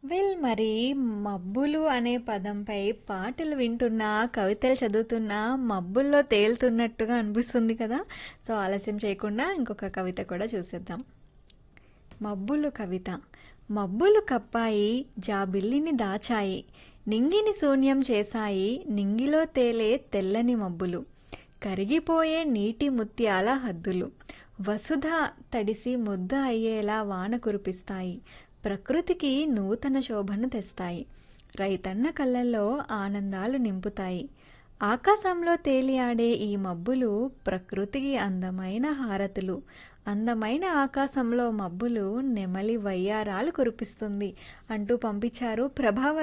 Well మరి మబ్బులు అనే పదంపై పాటలు వింటున్నా, కవితలు చదువుతున్నా, మబ్బుల్లో తేలుతున్నట్టుగా అనిపిస్తుంది కదా! సో, ఆలస్యం చేయకుండా ఇంకొక కవిత కూడా చూసేద్దాం. మబ్బులు కవిత మబ్బులు కప్పాయి జాబిల్లిని దాచాయి నింగిని శూన్యం చేశాయి నింగిలో తేలే తెల్లని మబ్బులు కరిగిపోయే నీటి ముత్యాల హద్దులు వసుధ తడిసి ముద్ద అయ్యేలా వాన కురిపిస్తాయి ప్రకృతికి నూతన శోభను తెస్తాయి రైతన్న కళ్ళల్లో ఆనందాలు నింపుతాయి ఆకాశంలో తేలియాడే ఈ మబ్బులు ప్రకృతికి అందమైన హారతులు అందమైన ఆకాశంలో మబ్బులు నెమలి వయ్యారాలు కురిపిస్తుంది అంటూ పంపించారు ప్రభావ